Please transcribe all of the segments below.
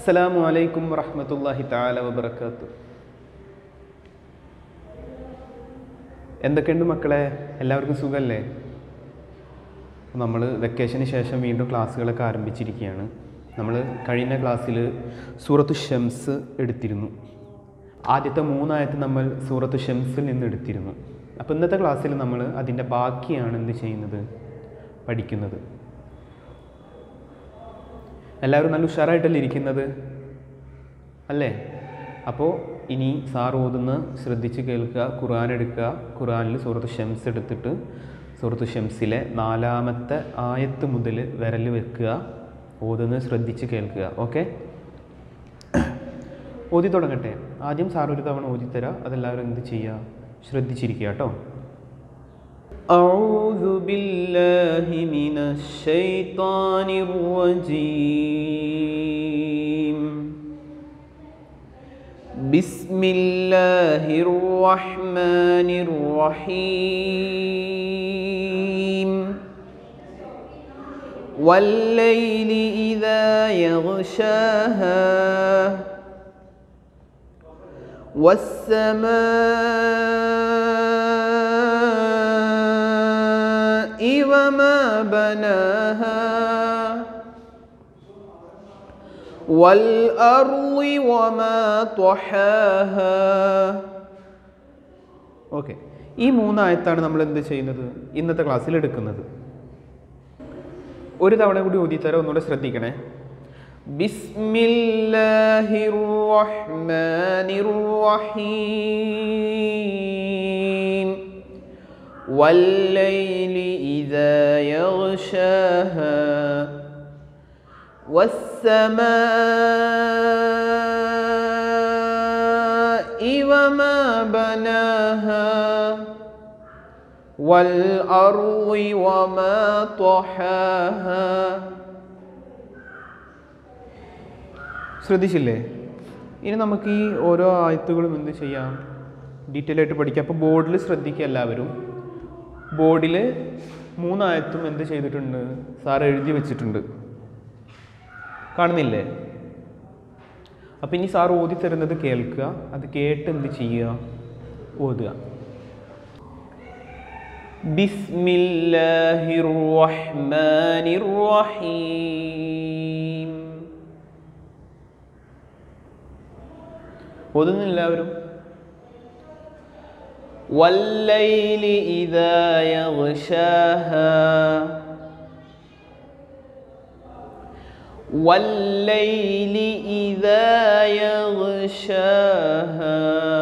അസ്സലാമു അലൈക്കും വറഹ്മത്തുള്ളാഹി തആല വബറകാത്തു എന്തൊക്കെയുണ്ട് മക്കളെ എല്ലാവർക്കും സുഖമല്ലേ നമ്മൾ വെക്കേഷന് ശേഷം വീണ്ടും ക്ലാസ്സുകളൊക്കെ ആരംഭിച്ചിരിക്കുകയാണ് നമ്മൾ കഴിഞ്ഞ ക്ലാസ്സിൽ സൂറത്തു ഷംസ് എടുത്തിരുന്നു ആദ്യത്തെ മൂന്നായത്ത് നമ്മൾ സൂറത്തു ഷംസിൽ നിന്ന് എടുത്തിരുന്നു അപ്പോൾ ഇന്നത്തെ ക്ലാസ്സിൽ നമ്മൾ അതിൻ്റെ ബാക്കിയാണ് എന്ത് ചെയ്യുന്നത് പഠിക്കുന്നത് എല്ലാവരും നല്ല ഉഷാറായിട്ടല്ലേ ഇരിക്കുന്നത് അല്ലേ അപ്പോൾ ഇനി സാർ ഓതുന്ന ശ്രദ്ധിച്ച് കേൾക്കുക ഖുർആൻ എടുക്കുക ഖുർആനിൽ സൂറത്ത് ഷംസ് എടുത്തിട്ട് സൂറത്ത് ഷംസിലെ നാലാമത്തെ ആയത്ത് മുതൽ വിരൽ വെക്കുക ഓതുന്നത് ശ്രദ്ധിച്ച് കേൾക്കുക ഓക്കെ ഓതി തുടങ്ങട്ടെ ആദ്യം സാർ ഒരു തവണ ഓതിത്തരാം അതെല്ലാവരും എന്ത് ചെയ്യുക ശ്രദ്ധിച്ചിരിക്കുക കേട്ടോ أعوذ بالله من الشيطان الرجيم بسم الله الرحمن الرحيم والليل إذا يغشاها والسماء وما بناها والأرض وما طحاها ഓക്കെ ഈ മൂന്നായത്താണ് നമ്മൾ എന്ത് ചെയ്യുന്നത് ഇന്നത്തെ ക്ലാസ്സിൽ എടുക്കുന്നത് ഒരു തവണ കൂടി ഓതിത്തരാം ഒന്നുകൂടെ ശ്രദ്ധിക്കണേ ബിസ്മില്ലാഹിർ റഹ്മാനിർ റഹീം والليل إذا يغشاها والسماء وما بناها والأرض وما طحاها ശ്രദ്ധിച്ചില്ലേ ഇനി നമുക്ക് ഈ ഓരോ ആയത്തുകളും എന്ത് ചെയ്യാം ഡീറ്റെയിൽ ആയിട്ട് പഠിക്കാം അപ്പോൾ ബോർഡിൽ ശ്രദ്ധിക്കുക എല്ലാവരും ബോർഡിൽ മൂന്നായത്തും എന്ത് ചെയ്തിട്ടുണ്ട് സാർ എഴുതി വെച്ചിട്ടുണ്ട് കാണുന്നില്ലേ അപ്പം ഇനി സാർ ഓതി തരുന്നത് കേൾക്കുക അത് കേട്ട് എന്ത് ചെയ്യുക ഓതുക ബിസ്മില്ലാഹിർ റഹ്മാനിർ റഹീം ഓതുന്നു എല്ലാവരും والليل إذا يغشاها والليل إذا يغشاها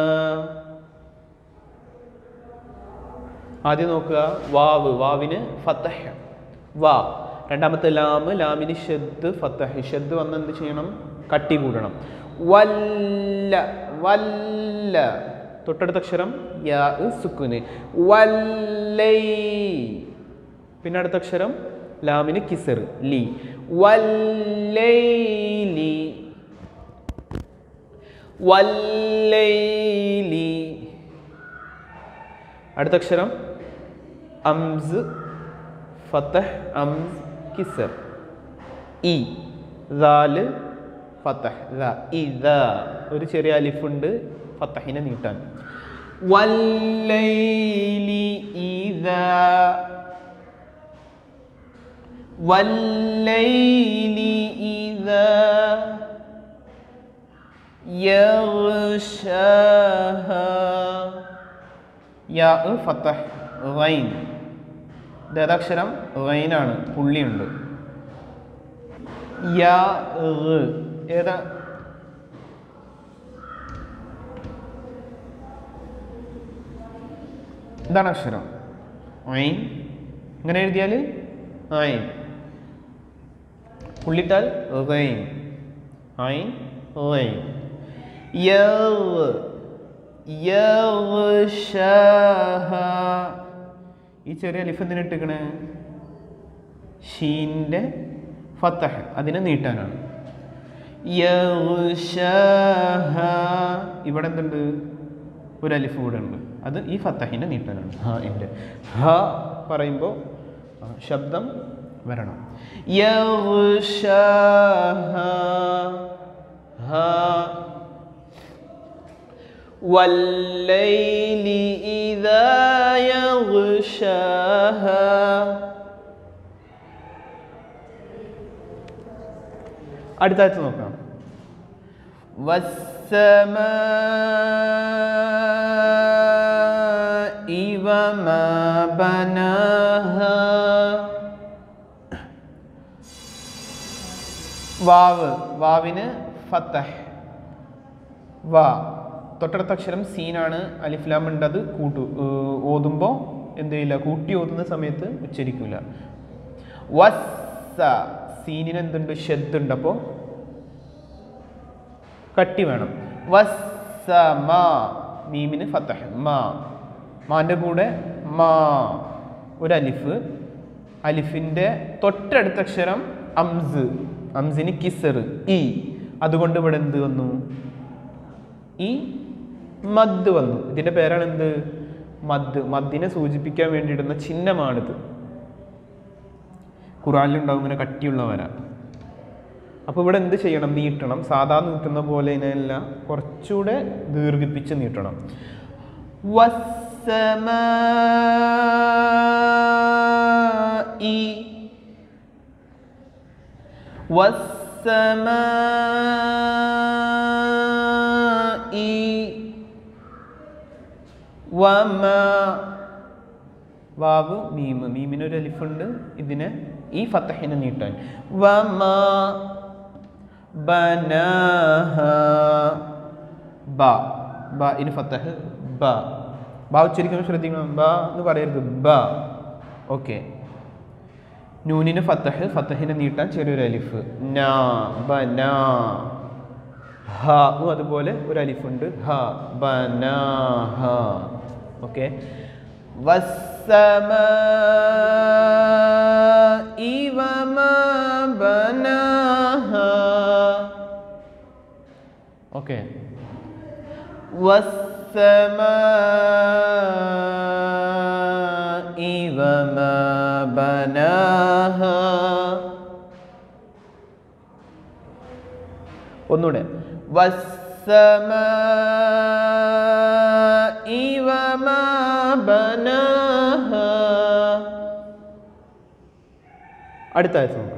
ആദ്യം നോക്കുക വാവ് വാവിന് ഫത്തഹ് വാ രണ്ടാമത്തെ ലാമ് ലാമിന് ഷദ് ഫത്തഹ് ഷദ് വന്ന് എന്ത് ചെയ്യണം കട്ടി കൂടണം വല്ല വല്ല തൊട്ടടുത്ത അക്ഷരം യാ സുക്കുന് വല്ലൈ പിന്നെ അടുത്ത അക്ഷരം ലാമിന് കിസർ ലി വല്ലൈലി വല്ലൈലി അടുത്ത അക്ഷരം അംസ് ഫത്തഹ് അംസ് കിസർ ഇ ദാല് ഫത്തഹ് ദ ഇദ ഒരു ചെറിയ അലിഫുണ്ട് ഫത്തഹിനെ നീട്ടാൻ വല്ലൈലി ഇദാ വല്ലൈലി ഇദാ യഗ്ഷാഹാ യാ ഫത്തഹ് ഗൈൻ ദദാക്ഷരം ഗൈനാണ് പുള്ളിയുണ്ട് യാ ഗ് ഏതാ ഇതാണ് അക്ഷരം ഐൻ ഇങ്ങനെ എഴുതിയാൽ ഐൻ പുള്ളിട്ടാൽ ഗൈൻ ഐൻ ഗൈൻ യഗ് യഗ്ഷാഹ ഈ ചെറിയ അലിഫ് എന്തിനാ ഇട്ടിക്കണേ ഷീൻ്റെ ഫത്തഹ് അതിനെ നീട്ടാനാണ് യഗ്ഷാഹ ഇവിടെ എന്തുണ്ട് ഒരു അലിഫ് കൂടെ ഉണ്ട് അത് ഈ ഫത്തഹിനെ നീട്ടാനാണ് ഹ എൻ്റെ ഹ പറയുമ്പോൾ ശബ്ദം വരണം യഗ്ഷാഹ ഹാ والليل إذا يغشاها അടുത്ത ആഴ്ച നോക്കാം والسماء وما بناها വാവ് വാവിന് ഫത്തഹ് വാ തൊട്ടടുത്ത അക്ഷരം സീനാണ് അലിഫ്ലാം ഉണ്ട് അത് കൂട്ടു ഏർ ഓതുമ്പോൾ എന്ത് ചെയ്യില്ല കൂട്ടി ഓതുന്ന സമയത്ത് ഉച്ചരിക്കില്ല വസ്സ സീനിന് എന്തുണ്ട് ഷെദ് ഉണ്ട് അപ്പോൾ കട്ടി വേണം വസ്സ മാ മീമിന് ഫത്തഹ് മാ മാൻ്റെ കൂടെ മാ ഒരു അലിഫ് അലിഫിൻ്റെ തൊട്ടടുത്ത അക്ഷരം അംസ് അംസിന് കിസർ ഇ അതുകൊണ്ട് ഇവിടെ എന്ത് വന്നു ഈ മദ് വന്നു ഇതിൻ്റെ പേരാണ് എന്ത് മദ് മദ്ദിനെ സൂചിപ്പിക്കാൻ വേണ്ടിയിടുന്ന ചിഹ്നമാണിത് ഖുറാനിലുണ്ടാവും ഇങ്ങനെ കട്ടിയുള്ള വര അപ്പോൾ ഇവിടെ എന്ത് ചെയ്യണം നീട്ടണം സാധാ നീട്ടുന്ന പോലെ ഇതിനെല്ല കുറച്ചുകൂടെ ദീർഘിപ്പിച്ച് നീട്ടണം വസ്സമാഇ വസ്സമാഇ വമ വാവ് മീമ് മീമിന് ഒരു അലിഫുണ്ട് ഇതിനെ ഈ ഫത്തഹിനെ നീട്ടാൻ വമ ബനാഹ ബ ബ ഇന് ഫത്തഹ് ബ ബ ഉച്ചരിക്കുമ്പോൾ ശ്രദ്ധിക്കണം ബ എന്ന് പറയരുത് ബ ഓക്കെ നൂനിന് ഫത്തഹ് ഫത്തഹിനെ നീട്ടാൻ ചെറിയൊരു അലിഫ് നാ ബന ഹ അതുപോലെ ഒരു അലിഫുണ്ട് ഹ ബനാഹ ഓക്കെ والسماء وما بناها ഓക്കെ والسماء وما بناها ഒന്നുകൂടെ والسماء وما بناها അടുത്ത ആഴ്ച നോക്കാം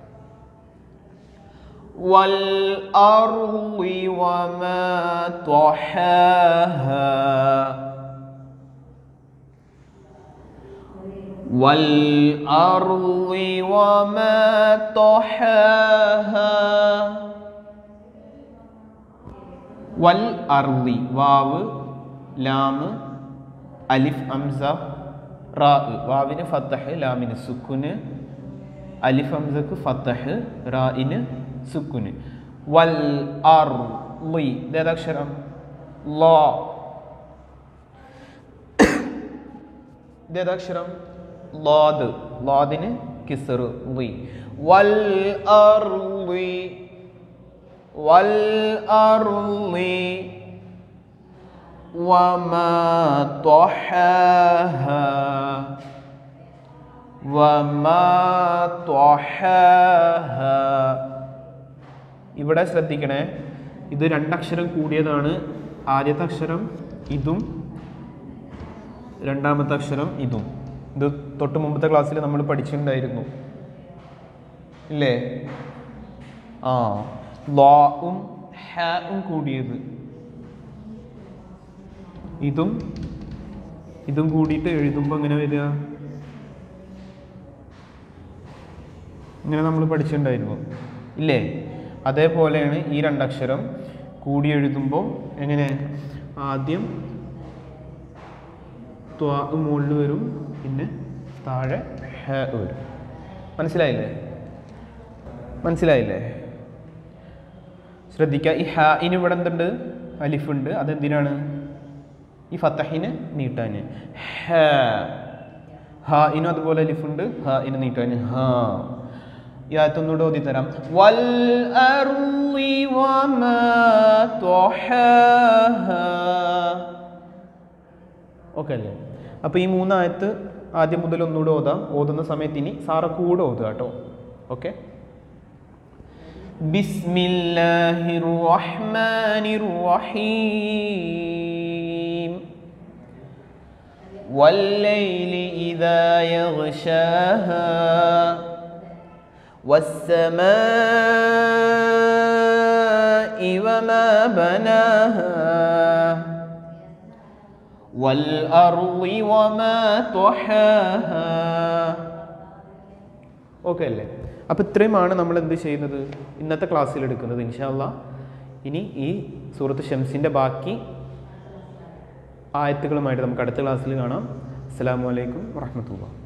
والأرض وما طحاها والأرض وما طحاها വൽ അർദി വാവ് ലാമ് അലിഫ് അംസ റാ വാവിന് ഫത്തഹ് ലാമിന് സുക്കുന് അലിഫ് ഹംസക്ക് ഫത്തഹ് റായിന് സുക്കുന് വൽ അർ ലി ഇതേതക്ഷരം ലോ ഇതേതക്ഷരം ലോദ് ലോദിന് കിസർ ലി വൽ അർ ലി വൽ അർ ലി وما طحاها وما طحاها ഇവിടെ ശ്രദ്ധിക്കണേ ഇത് രണ്ടക്ഷരം കൂടിയതാണ് ആദ്യത്തെ അക്ഷരം ഇതും രണ്ടാമത്തെ അക്ഷരം ഇതും ഇത് തൊട്ട് മുമ്പത്തെ ക്ലാസ്സിൽ നമ്മൾ പഠിച്ചിട്ടുണ്ടായിരുന്നു ഇല്ലേ ആ ലോവും ഹാവും കൂടിയത് ഇതും ഇതും കൂടിയിട്ട് എഴുതുമ്പോൾ എങ്ങനെ വരിക ഇങ്ങനെ നമ്മൾ പഠിച്ചിട്ടുണ്ടായിരുന്നു ഇല്ലേ അതേപോലെയാണ് ഈ രണ്ടക്ഷരം കൂടി എഴുതുമ്പോൾ എങ്ങനെ ആദ്യം ത്വാ മുകളിൽ വരും പിന്നെ താഴെ ഹ വരും മനസ്സിലായില്ലേ മനസ്സിലായില്ലേ ശ്രദ്ധിക്കുക ഈ ഹ ഇനി ഇവിടെ എന്തുണ്ട് അലിഫുണ്ട് അതെന്തിനാണ് ഈ ഫത്തഹിന് നീട്ടാൻ ഹ ഹ ഇനും അതുപോലെ അലിഫുണ്ട് ഹ ഇന് നീട്ടാൻ ഹ ഈ ആയത്തൊന്നുകൂടെ ഓതി തരാം വൽ അർളി വമാ ത്വഹാഹ ഓക്കെ അല്ലേ അപ്പോൾ ഈ മൂന്നായത്ത് ആദ്യം മുതൽ ഒന്നുകൂടെ ഓതാം ഓതുന്ന സമയത്ത് ഇനി സാറ കൂടെ ഓതുക കേട്ടോ ഓക്കെ ബിസ്മില്ലാഹിർ റഹ്മാനിർ റഹീം والليل إذا يغشاها والسماء وما بناها والأرض وما طحاها ഓക്കെ അല്ലേ അപ്പോൾ ഇത്രയുമാണ് നമ്മൾ എന്ത് ചെയ്യുന്നത് ഇന്നത്തെ ക്ലാസ്സിൽ എടുക്കുന്നത് ഇൻഷാല്ല ഇനി ഈ സൂറത്ത് ഷംസിൻ്റെ ബാക്കി ആയത്തുകളുമായിട്ട് നമുക്ക് അടുത്ത ക്ലാസ്സിൽ കാണാം അസ്സാം വലൈക്കും വാഹമത്തുള്ള